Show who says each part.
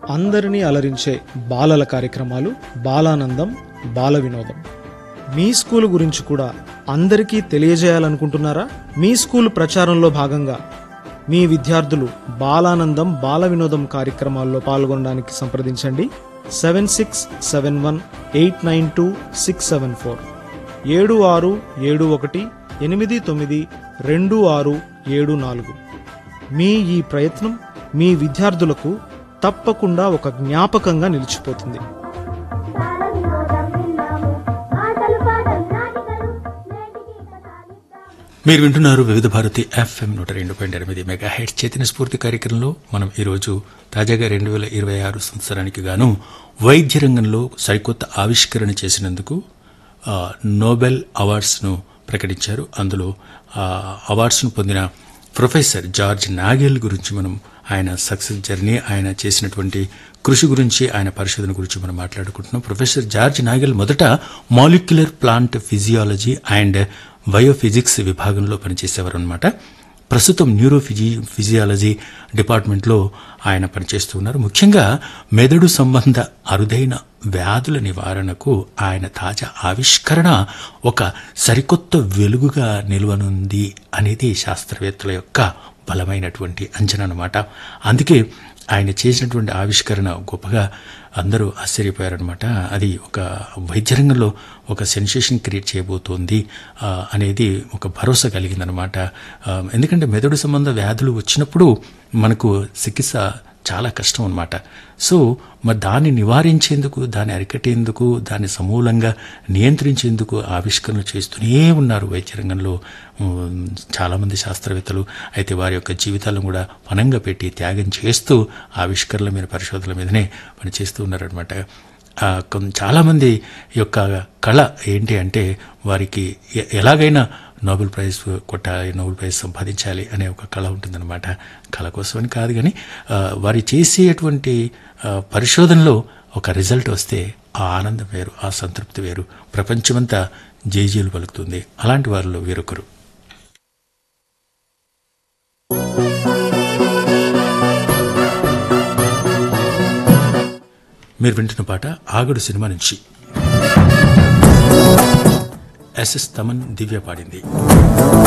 Speaker 1: అందరినీ అలరించే బాలల కార్యక్రమాలు బాలానందం బాల వినోదం మీ స్కూల్ గురించి కూడా అందరికీ తెలియజేయాలనుకుంటున్నారా మీ స్కూల్ ప్రచారంలో భాగంగా మీ విద్యార్థులు బాలానందం బాల వినోదం కార్యక్రమాల్లో పాల్గొనడానికి సంప్రదించండి seven six seven one eight nine two six seven four ఏడు ఆరు ఏడు ఒకటి ఎనిమిది తొమ్మిది రెండు ఆరు ఏడు నాలుగు మీ ఈ ప్రయత్నం మీ విద్యార్థులకు తప్పకుండా ఒక జ్ఞాపకంగా నిలిచిపోతుంది
Speaker 2: బాల వినోదం విన్నాము ఆటలు పాటలు నాటికలు నేటికి కథాలిద్దాము
Speaker 3: మీరు వింటున్నారు వివిధ భారతి ఎఫ్ఎం నూట రెండు పాయింట్ ఎనిమిది మెగా హెడ్ చైతన్య స్ఫూర్తి కార్యక్రమంలో మనం ఈరోజు తాజాగా రెండు వేల ఇరవై ఆరు సంవత్సరానికి గాను వైద్య రంగంలో సరికొత్త ఆవిష్కరణ చేసినందుకు ఆ, నోబెల్ అవార్డ్స్ను ప్రకటించారు అందులో ఆ అవార్డ్స్ను పొందిన ప్రొఫెసర్ జార్జ్ నాగెల్ గురించి మనం ఆయన సక్సెస్ జర్నీ ఆయన చేసినటువంటి కృషి గురించి ఆయన పరిశోధన గురించి మనం మాట్లాడుకుంటున్నాం ప్రొఫెసర్ జార్జ్ నాగెల్ మొదట molecular plant physiology and biophysics విభాగంలో పనిచేసేవారు అనమాట ప్రస్తుతం న్యూరో ఫిజి ఫిజియాలజీ డిపార్ట్మెంట్లో ఆయన పనిచేస్తూ ఉన్నారు ముఖ్యంగా మెదడు సంబంధ అరుదైన వ్యాధుల నివారణకు ఆయన తాజా ఆవిష్కరణ ఒక సరికొత్త వెలుగుగా నిలవనుంది అనేది శాస్త్రవేత్తల యొక్క బలమైనటువంటి అంచనా అన్నమాట అందుకే ఆయన చేసినటువంటి ఆవిష్కరణ గొప్పగా అందరూ ఆశ్చర్యపోయారనమాట అది ఒక వైద్య రంగంలో ఒక సెన్సేషన్ క్రియేట్ చేయబోతోంది ఆ, అనేది ఒక భరోసా కలిగిందనమాట ఆ, ఎందుకంటే మెదడు సంబంధ వ్యాధులు వచ్చినప్పుడు మనకు చికిత్స చాలా కష్టం అనమాట సో మరి దాన్ని నివారించేందుకు దాన్ని అరికట్టేందుకు దాన్ని సమూలంగా నియంత్రించేందుకు ఆవిష్కరణలు చేస్తూనే ఉన్నారు వైద్య రంగంలో ఉమ్, చాలామంది శాస్త్రవేత్తలు అయితే వారి యొక్క జీవితాలను కూడా పనంగా పెట్టి త్యాగం చేస్తూ ఆవిష్కరణల మీద పరిశోధనల మీదనే పనిచేస్తూ ఉన్నారనమాట ఆ, కొన్- చాలామంది యొక్క కళ ఏంటి అంటే వారికి ఎ- ఎలాగైనా నోబెల్ ప్రైజ్ కొట్టాలి నోబెల్ ప్రైజ్ సంపాదించాలి అనే ఒక కళ ఉంటుందన్నమాట కళ కోసమని కాదు కానీ ఆ, వారి చేసేటువంటి ఆ, పరిశోధనలో ఒక రిజల్ట్ వస్తే ఆ ఆనందం వేరు ఆ సంతృప్తి వేరు ప్రపంచమంతా జేజీలు పలుకుతుంది అలాంటి వారిలో వీరొకరు మీరు వింటున్న పాట ఆగడు సినిమా నుంచి ఎస్ఎస్ తమన్ దివ్య పాడింది